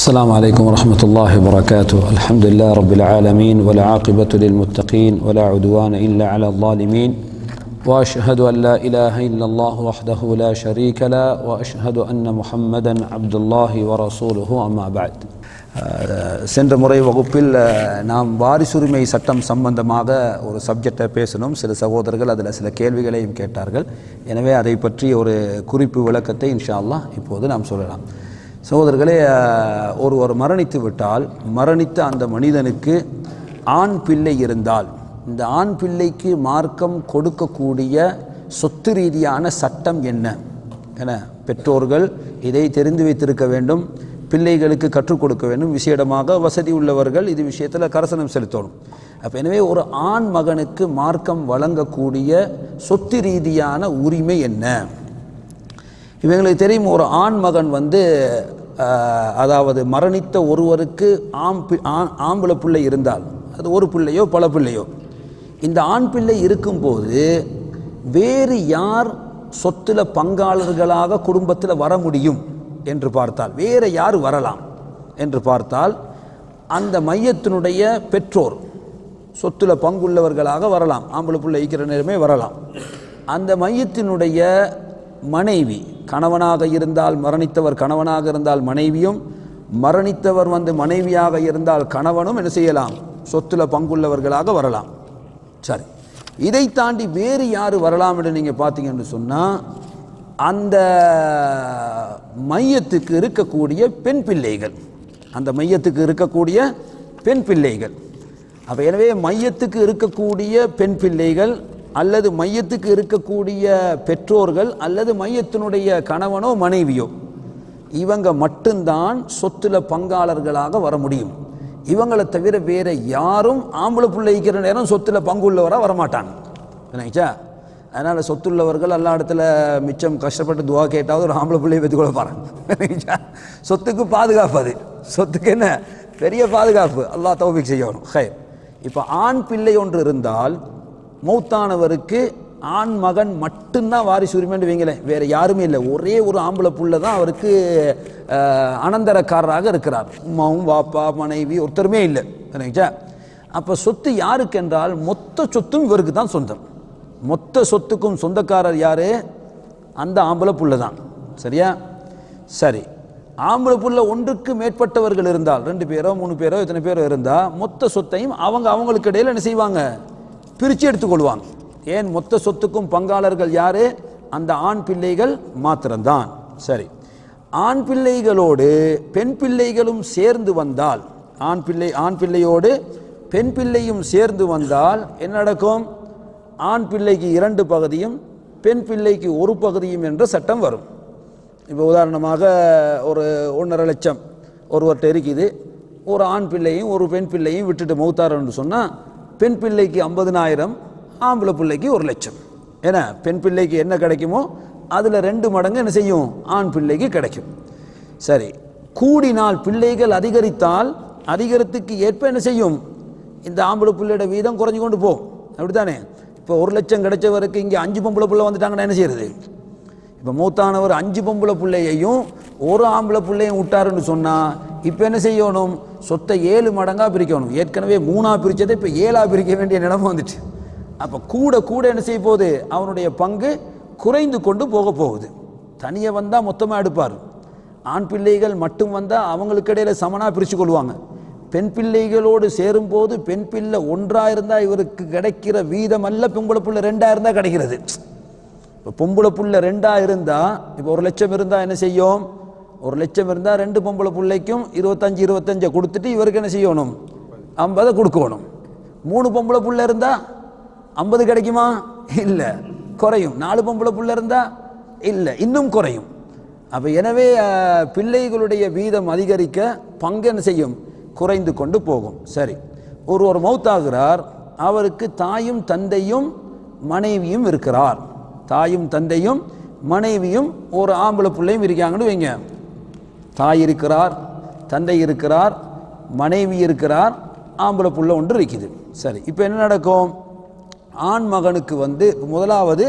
السلام عليكم ورحمة الله وبركاته الحمد لله رب العالمين والعاقبة للمتقين ولا عدوان إلا على الظالمين وأشهد أن لا إله إلا الله وحده لا شريك له وأشهد أن محمدا عبد الله ورسوله أما بعد அஹ், சென்ற முறை வகுப்பில் அஹ், நாம் வாரிசுரிமை சட்டம் சம்பந்தமாக ஒரு சப்ஜெக்டை பேசணும் சில சகோதரர்கள் அதில் சில கேள்விகளையும் கேட்டார்கள் எனவே அதை பற்றி ஒரு குறிப்பு விளக்கத்தை இன்ஷா அல்லாஹ் இப்போது நாம் சொல்லலாம் சகோதரர்களே அஹ், ஒருவர் மரணித்து விட்டால் மரணித்த அந்த மனிதனுக்கு ஆண் பிள்ளை இருந்தால் இந்த ஆண் பிள்ளைக்கு மார்க்கம் கொடுக்கக்கூடிய சொத்து ரீதியான சட்டம் என்ன என பெற்றோர்கள் இதை தெரிந்து வைத்திருக்க வேண்டும் பிள்ளைகளுக்கு கற்றுக் கொடுக்க வேண்டும் விசேடமாக வசதி உள்ளவர்கள் இது விஷயத்தில் கரசனம் செலுத்தணும் அப்போ எனவே ஒரு ஆண் மகனுக்கு மார்க்கம் வழங்கக்கூடிய சொத்து ரீதியான உரிமை என்ன இவங்களுக்கு தெரியும் ஒரு ஆண் மகன் வந்து ஆஹ், அதாவது மரணித்த ஒருவருக்கு ஆம் பி- ஆண் ஆம்பளை பிள்ளை இருந்தால் அது ஒரு பிள்ளையோ பல பிள்ளையோ இந்த ஆண் பிள்ளை இருக்கும்போது வேறு யார் சொத்துல பங்காளர்களாக குடும்பத்தில் வர முடியும் என்று பார்த்தால் வேறு யார் வரலாம் என்று பார்த்தால் அந்த மையத்தினுடைய பெற்றோர் சொத்துல பங்குள்ளவர்களாக வரலாம் ஆம்பளை பிள்ளை ஈக்கிற நேரமே வரலாம் அந்த மையத்தினுடைய மனைவி கணவனாக இருந்தால் மரணித்தவர் கணவனாக இருந்தால் மனைவியும் மரணித்தவர் வந்து மனைவியாக இருந்தால் கணவனும் என்ன செய்யலாம் சொத்துல பங்குள்ளவர்களாக வரலாம் சரி இதை தாண்டி வேறு யார் வரலாம் என்று நீங்கள் பார்த்தீங்கன்னு சொன்னால் அந்த மையத்துக்கு இருக்கக்கூடிய பெண் பிள்ளைகள் அந்த மையத்துக்கு இருக்கக்கூடிய பெண் பிள்ளைகள் அப்போ எனவே மையத்துக்கு இருக்கக்கூடிய பெண் பிள்ளைகள் அல்லது மையத்துக்கு இருக்கக்கூடிய பெற்றோர்கள் அல்லது மையத்தினுடைய கணவனோ மனைவியோ இவங்க மட்டும்தான் சொத்துல பங்காளர்களாக வர முடியும் இவங்களை தவிர வேற யாரும் ஆம்பளை பிள்ளைக்கிற நேரம் சொத்துல பங்குள்ளவராக வரமாட்டாங்க நினைச்சா அதனால் சொத்துள்ளவர்கள் எல்லா இடத்துல மிச்சம் கஷ்டப்பட்டு துவா கேட்டாவது ஒரு ஆம்பளை பிள்ளையை வச்சு கொள்ள பாருங்க சொத்துக்கு பாதுகாப்பு அது சொத்துக்கு என்ன பெரிய பாதுகாப்பு அல்லாஹ் தௌபிக் செய்யணும் ஹை இப்போ ஆண் பிள்ளை ஒன்று இருந்தால் மௌத்தானவருக்கு ஆண் மகன் மட்டும்தான் வாரிசு உரிமைன்னு வைங்களேன் வேற யாருமே இல்லை ஒரே ஒரு ஆம்பளை புள்ள தான் அவருக்கு அஹ், அனந்தரக்காரராக இருக்கிறார் உமாவும் வாப்பா மனைவி ஒருத்தருமே இல்லை சரிங்களா அப்போ சொத்து யாருக்கு என்றால் மொத்த சொத்தும் இவருக்கு தான் சொந்தம் மொத்த சொத்துக்கும் சொந்தக்காரர் யாரு அந்த ஆம்பளை புள்ள தான் சரியா சரி ஆம்பளை புள்ள ஒன்றுக்கு மேற்பட்டவர்கள் இருந்தால் ரெண்டு பேரோ மூணு பேரோ இத்தனை பேரோ இருந்தால் மொத்த சொத்தையும் அவங்க அவங்களுக்கு இடையில என்ன செய்வாங்க பிரித்து எடுத்துக்கொள்வாங்க ஏன் மொத்த சொத்துக்கும் பங்காளர்கள் யாரு அந்த ஆண் பிள்ளைகள் மாத்திரம்தான் சரி ஆண் பிள்ளைகளோடு பெண் பிள்ளைகளும் சேர்ந்து வந்தால் ஆண் பிள்ளை ஆண் பிள்ளையோடு பெண் பிள்ளையும் சேர்ந்து வந்தால் என்ன நடக்கும் ஆண் பிள்ளைக்கு இரண்டு பகுதியும் பெண் பிள்ளைக்கு ஒரு பகுதியும் என்ற சட்டம் வரும் இப்போ உதாரணமாக ஒரு ஒன்றரை லட்சம் ஒருவர்கிட்ட இருக்குது ஒரு ஆண் பிள்ளையும் ஒரு பெண் பிள்ளையும் விட்டுட்டு மௌத்தாரன்னு சொன்னால் பெண் பிள்ளைக்கு ஐம்பதுனாயிரம் ஆம்பளை பிள்ளைக்கு ஒரு லட்சம் ஏன்னா பெண் பிள்ளைக்கு என்ன கிடைக்குமோ அதில் ரெண்டு மடங்கு என்ன செய்யும் ஆண் பிள்ளைக்கு கிடைக்கும் சரி கூடினால் பிள்ளைகள் அதிகரித்தால் அதிகரத்துக்கு ஏற்ப என்ன செய்யும் இந்த ஆம்பளை பிள்ளையோட வீதம் குறைஞ்சு கொண்டு போகும் அப்படித்தானே இப்போ ஒரு லட்சம் கிடைச்சவருக்கு இங்கே அஞ்சு பொம்பளை பிள்ளை வந்துட்டாங்கன்னா என்ன செய்யறது இப்போ மூத்தானவர் அஞ்சு பொம்பளை பிள்ளையையும் ஒரு ஆம்பளை பிள்ளையும் விட்டாருன்னு சொன்னால் இப்போ என்ன செய்யணும் சொத்தை ஏழு மடங்காக பிரிக்கணும் ஏற்கனவே மூணாக பிரித்ததை இப்போ ஏழாக பிரிக்க வேண்டிய நிலைமை வந்துச்சு அப்போ கூட கூட என்ன செய்ய போகுது அவனுடைய பங்கு குறைந்து கொண்டு போக போகுது தனியே வந்தால் மொத்தமாக எடுப்பார் ஆண் பிள்ளைகள் மட்டும் வந்தால் அவங்களுக்கு இடையில சமனாக பிரித்து கொள்வாங்க பெண் பிள்ளைகளோடு சேரும்போது பெண் பிள்ளை ஒன்றா இருந்தால் இவருக்கு கிடைக்கிற வீதம் அல்ல பொம்பளை பிள்ளை ரெண்டா இருந்தால் கிடைக்கிறது இப்போ பொம்பளை புள்ள ரெண்டா இருந்தா இப்போ ஒரு லட்சம் இருந்தா என்ன செய்யும் ஒரு லட்சம் இருந்தா ரெண்டு பொம்பளை பிள்ளைக்கும் இருபத்தஞ்சு இருபத்தஞ்சை கொடுத்துட்டு இவருக்கு என்ன செய்யணும் ஐம்பதை கொடுக்கணும் மூணு பொம்பளை புள்ள இருந்தா ஐம்பது கிடைக்குமா இல்லை குறையும் நாலு பொம்பளை புள்ள இருந்தா இல்லை இன்னும் குறையும் அப்போ எனவே அஹ், பிள்ளைகளுடைய வீதம் அதிகரிக்க பங்கு என்ன செய்யும் குறைந்து கொண்டு போகும் சரி ஒரு ஒரு மௌத்தாகிறார் அவருக்கு தாயும் தந்தையும் மனைவியும் இருக்கிறார் தாயும் தந்தையும் மனைவியும் ஒரு ஆம்பளை பிள்ளையும் இருக்காங்கன்னு வைங்க தாய் இருக்கிறார் தந்தை இருக்கிறார் மனைவி இருக்கிறார் ஆம்பளை புள்ள ஒன்று இருக்குது சரி இப்போ என்ன நடக்கும் ஆண் மகனுக்கு வந்து முதலாவது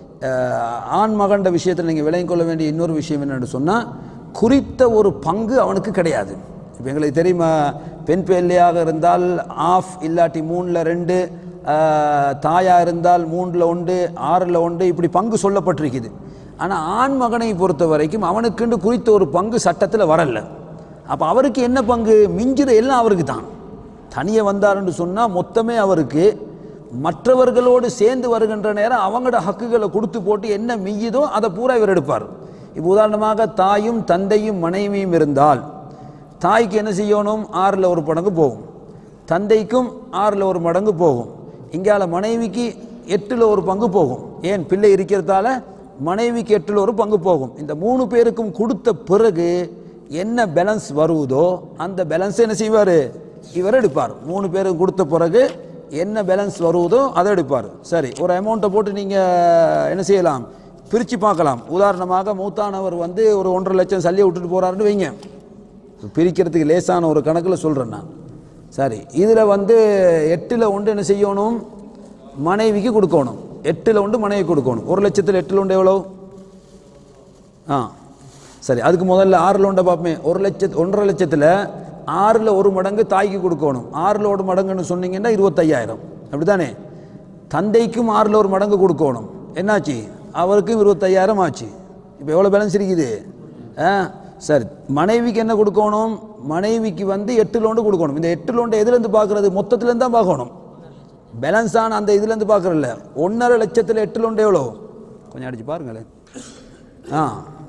அஹ், ஆண் மகன்ற விஷயத்தில் நீங்கள் விளங்கிக் கொள்ள வேண்டிய இன்னொரு விஷயம் என்னன்னு சொன்னால் குறித்த ஒரு பங்கு அவனுக்கு கிடையாது இப்போ எங்களுக்கு தெரியுமா பெண் பிள்ளையாக இருந்தால் ஆஃப் இல்லாட்டி மூணில் ரெண்டு தாயாக இருந்தால் மூணில் ஒன்று ஆறில் ஒன்று இப்படி பங்கு சொல்லப்பட்டிருக்குது ஆனால் ஆண் மகனை பொறுத்த வரைக்கும் அவனுக்குண்டு குறித்த ஒரு பங்கு சட்டத்தில் வரல அப்போ அவருக்கு என்ன பங்கு மிஞ்சுற எல்லாம் அவருக்கு தான் தனியே வந்தாருன்னு சொன்னால் மொத்தமே அவருக்கு மற்றவர்களோடு சேர்ந்து வருகின்ற நேரம் அவங்களோட ஹக்குகளை கொடுத்து போட்டு என்ன மிய்யுதோ அதை பூரா இவர் எடுப்பார் இப்போ உதாரணமாக தாயும் தந்தையும் மனைவியும் இருந்தால் தாய்க்கு என்ன செய்யணும் ஆறில் ஒரு மடங்கு போகும் தந்தைக்கும் ஆறில் ஒரு மடங்கு போகும் இங்கால மனைவிக்கு எட்டில் ஒரு பங்கு போகும் ஏன் பிள்ளை இருக்கிறதால மனைவிக்கு எட்டில் ஒரு பங்கு போகும் இந்த மூணு பேருக்கும் கொடுத்த பிறகு என்ன பேலன்ஸ் வருவதோ அந்த பேலன்ஸ் என்ன செய்வார் இவர் எடுப்பார் மூணு பேரும் கொடுத்த பிறகு என்ன பேலன்ஸ் வருவதோ அதை எடுப்பார் சரி ஒரு அமௌண்ட்டை போட்டு நீங்கள் என்ன செய்யலாம் பிரித்து பார்க்கலாம் உதாரணமாக மூத்தானவர் வந்து ஒரு ஒன்றரை லட்சம் சல்லியை விட்டுட்டு போகிறாருன்னு வைங்க பிரிக்கிறதுக்கு லேசான ஒரு கணக்கில் சொல்கிறேன் நான் சரி இதில் வந்து எட்டில் ஒன்று என்ன செய்யணும் மனைவிக்கு கொடுக்கணும் எட்டில் ஒன்று மனைவி கொடுக்கணும் ஒரு லட்சத்தில் எட்டில் ஒன்று எவ்வளோ ஆ சரி அதுக்கு முதல்ல ஆறில் ஒன்றை பார்ப்போமே ஒரு லட்சத்து ஒன்றரை லட்சத்தில் ஆறில் ஒரு மடங்கு தாய்க்கு கொடுக்கணும் ஆறில் ஒரு மடங்குன்னு சொன்னீங்கன்னா இருபத்தையாயிரம் அப்படி தானே தந்தைக்கும் ஆறில் ஒரு மடங்கு கொடுக்கணும் என்னாச்சு அவருக்கும் இருபத்தையாயிரம் ஆச்சு இப்போ எவ்வளோ பேலன்ஸ் இருக்குது ஆ சரி மனைவிக்கு என்ன கொடுக்கணும் மனைவிக்கு வந்து எட்டு லோண்டு கொடுக்கணும் இந்த எட்டு லோண்டு எதுலேருந்து பார்க்குறது மொத்தத்துலேருந்து தான் பார்க்கணும் பேலன்ஸ் ஆன அந்த இதுலேருந்து பார்க்குறதில்ல ஒன்றரை லட்சத்தில் எட்டு லோண்டு எவ்வளோ கொஞ்சம் அடிச்சு பாருங்களேன் ஆ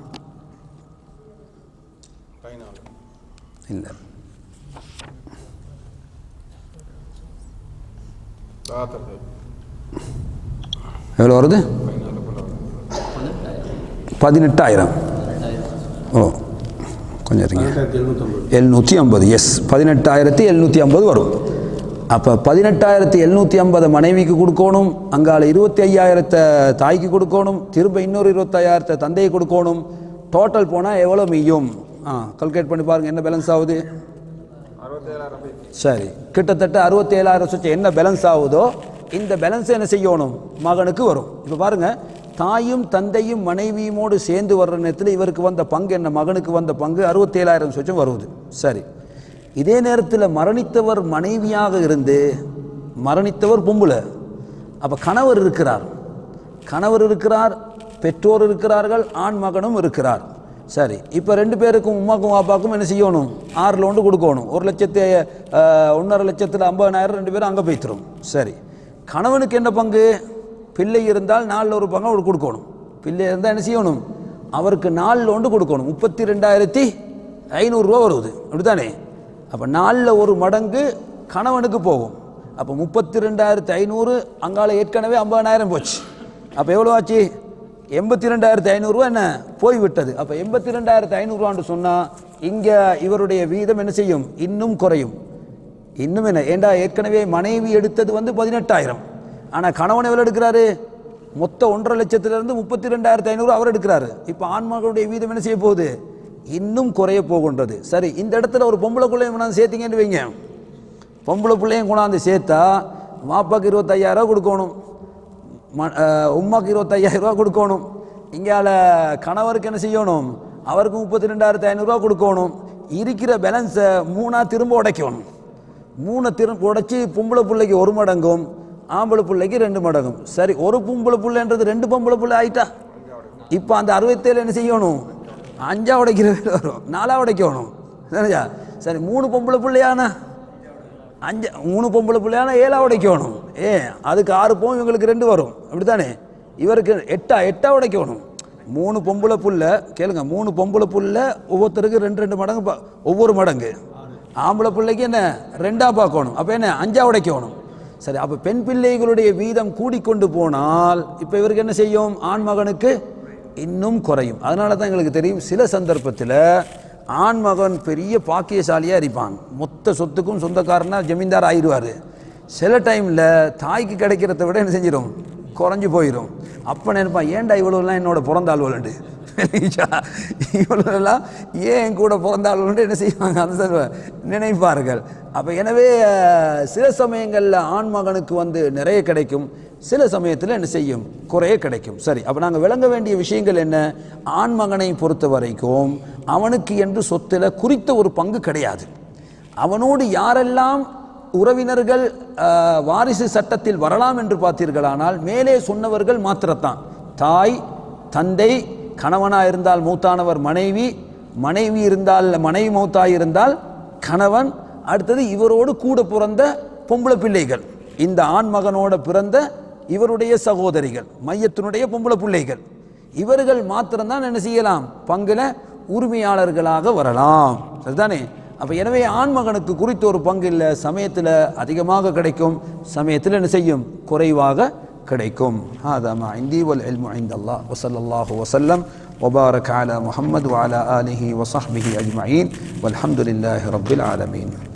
இல்லை எவ்வளோ வருது பதினெட்டாயிரம் ஓ கொஞ்சம் இருங்க எழுநூற்றி ஐம்பது எஸ் பதினெட்டாயிரத்தி எழுநூற்றி ஐம்பது வரும் அப்போ பதினெட்டாயிரத்தி எழுநூற்றி ஐம்பதை மனைவிக்கு கொடுக்கணும் அங்கால இருபத்தி ஐயாயிரத்தை தாய்க்கு கொடுக்கணும் திரும்ப இன்னொரு இருபத்தையாயிரத்தை தந்தையை கொடுக்கணும் டோட்டல் போனால் எவ்வளோ மிய்யும் ஆ கல்குலேட் பண்ணி பாருங்கள் என்ன பேலன்ஸ் ஆகுது சரி கிட்டத்தட்ட அறுபத்தி ஏழாயிரம் சுச்சு என்ன பேலன்ஸ் ஆகுதோ இந்த பேலன்ஸ் என்ன செய்யணும் மகனுக்கு வரும் இப்போ பாருங்க தாயும் தந்தையும் மனைவியுமோடு சேர்ந்து வர்ற நேரத்தில் இவருக்கு வந்த பங்கு என்ன மகனுக்கு வந்த பங்கு அறுபத்தி ஏழாயிரம் சுச்சம் வருது சரி இதே நேரத்தில் மரணித்தவர் மனைவியாக இருந்து மரணித்தவர் பொம்புல அப்போ கணவர் இருக்கிறார் கணவர் இருக்கிறார் பெற்றோர் இருக்கிறார்கள் ஆண் மகனும் இருக்கிறார் சரி இப்போ ரெண்டு பேருக்கும் உமாக்கும் வாப்பாக்கும் என்ன செய்யணும் ஆறில் ஒன்று கொடுக்கணும் ஒரு லட்சத்து அஹ், ஒன்றரை லட்சத்தில் ஐம்பதாயிரம் ரெண்டு பேரும் அங்கே போய்த்துரும் சரி கணவனுக்கு என்ன பங்கு பிள்ளை இருந்தால் நாலில் ஒரு பங்கு அவருக்கு கொடுக்கணும் பிள்ளை இருந்தால் என்ன செய்யணும் அவருக்கு நாலில் ஒன்று கொடுக்கணும் முப்பத்தி ரெண்டாயிரத்தி ஐநூறுரூவா வருது அப்படித்தானே அப்போ நாலில் ஒரு மடங்கு கணவனுக்கு போகும் அப்போ முப்பத்தி ரெண்டாயிரத்தி ஐநூறு அங்கால ஏற்கனவே ஐம்பதாயிரம் போச்சு அப்போ எவ்வளோ ஆச்சு எண்பத்தி ரெண்டாயிரத்தி ஐநூறுரூவா என்ன போய்விட்டது அப்போ எண்பத்தி ரெண்டாயிரத்தி ஐநூறுரூவான்னு சொன்னால் இங்கே இவருடைய வீதம் என்ன செய்யும் இன்னும் குறையும் இன்னும் என்ன ஏண்டா ஏற்கனவே மனைவி எடுத்தது வந்து பதினெட்டாயிரம் ஆனால் கணவன் எவ்வளோ எடுக்கிறாரு மொத்த ஒன்றரை லட்சத்திலிருந்து முப்பத்தி ரெண்டாயிரத்தி ஐநூறு அவர் எடுக்கிறாரு இப்போ ஆண்மகளுடைய வீதம் என்ன செய்ய போகுது இன்னும் குறைய போகின்றது சரி இந்த இடத்துல ஒரு பொம்பளை பிள்ளையும் கொண்டாந்து சேர்த்தீங்கன்னு வைங்க பொம்பளை பிள்ளையும் கொண்டாந்து சேர்த்தா மாப்பாக்கு இருபத்தையாயிரம் கொடுக்கணும் ம அஹ் உம்மாக்கு இருபத்தையாயிரம் ரூபா கொடுக்கணும் இங்கால கணவருக்கு என்ன செய்யணும் அவருக்கு முப்பத்தி ரெண்டாயிரத்தி ஐநூறுரூவா கொடுக்கணும் இருக்கிற பேலன்ஸை மூணாக திரும்ப உடைக்கணும் மூணை திரும்ப உடைச்சி பொம்பளை பிள்ளைக்கு ஒரு மடங்கும் ஆம்பளை பிள்ளைக்கு ரெண்டு மடங்கும் சரி ஒரு பொம்பளை பிள்ளைன்றது ரெண்டு பொம்பளை பிள்ளை ஆயிட்டா இப்போ அந்த அறுபத்தேழு என்ன செய்யணும் அஞ்சா உடைக்கிற வேலை வரும் நாலா உடைக்கணும் சரியா சரி மூணு பொம்பளை பிள்ளையானா அஞ்சு மூணு பொம்பளை பிள்ளையான ஏழா உடைக்கணும் ஏ அதுக்கு ஆறு போகும் இவங்களுக்கு ரெண்டு வரும் அப்படித்தானே இவருக்கு எட்டா எட்டா உடைக்கணும் மூணு பொம்பளை புள்ள கேளுங்க மூணு பொம்பளை புள்ள ஒவ்வொருத்தருக்கு ரெண்டு ரெண்டு மடங்கு பா- ஒவ்வொரு மடங்கு ஆம்பளை பிள்ளைக்கு என்ன ரெண்டா பார்க்கணும் அப்போ என்ன அஞ்சா உடைக்கணும் சரி அப்போ பெண் பிள்ளைகளுடைய வீதம் கூடிக்கொண்டு போனால் இப்போ இவருக்கு என்ன செய்யும் ஆண் மகனுக்கு இன்னும் குறையும் அதனால தான் எங்களுக்கு தெரியும் சில சந்தர்ப்பத்தில் ஆண் மகன் பெரிய பாக்கியசாலியாக இருப்பான் மொத்த சொத்துக்கும் சொந்தக்காரனா ஜமீன்தார் ஆயிடுவார் சில டைமில் தாய்க்கு கிடைக்கிறத விட என்ன செஞ்சிடும் குறைஞ்சு போயிடும் அப்போ நினைப்பான் ஏன்டா இவ்வளோலாம் என்னோட பிறந்த ஆள்வலண்டு இவ்வளோலாம் ஏன் என் கூட பிறந்த ஆள்வலண்டு என்ன செய்வாங்க அந்த சொல்ல நினைப்பார்கள் அப்போ எனவே அஹ், சில சமயங்களில் ஆண் மகனுக்கு வந்து நிறைய கிடைக்கும் சில சமயத்தில் என்ன செய்யும் குறைய கிடைக்கும் சரி அப்போ நாங்கள் விளங்க வேண்டிய விஷயங்கள் என்ன ஆண் மகனை பொறுத்த வரைக்கும் அவனுக்கு என்று சொத்தில் குறித்த ஒரு பங்கு கிடையாது அவனோடு யாரெல்லாம் உறவினர்கள் ஆஹ், வாரிசு சட்டத்தில் வரலாம் என்று பார்த்தீர்களானால் மேலே சொன்னவர்கள் மாத்திரத்தான் தாய் தந்தை கணவனாக இருந்தால் மூத்தானவர் மனைவி மனைவி இருந்தால் மனைவி மௌத்தாய் இருந்தால் கணவன் அடுத்தது இவரோடு கூட பிறந்த பொம்பளை பிள்ளைகள் இந்த ஆண் மகனோட பிறந்த இவருடைய சகோதரிகள் மையத்தினுடைய பொம்பளை பிள்ளைகள் இவர்கள் மாத்திரம்தான் என்ன செய்யலாம் பங்குல உரிமையாளர்களாக வரலாம் சரிதானே அப்ப எனவே ஆண்மகனுக்கு குறித்த ஒரு பங்கு இல்லை சமயத்தில் அதிகமாக கிடைக்கும் சமயத்தில் என்ன செய்யும் குறைவாக கிடைக்கும் هذا ما عندي والعلم عند الله وصلى الله وسلم وبارك على محمد وعلى آله وصحبه أجمعين والحمد لله رب العالمين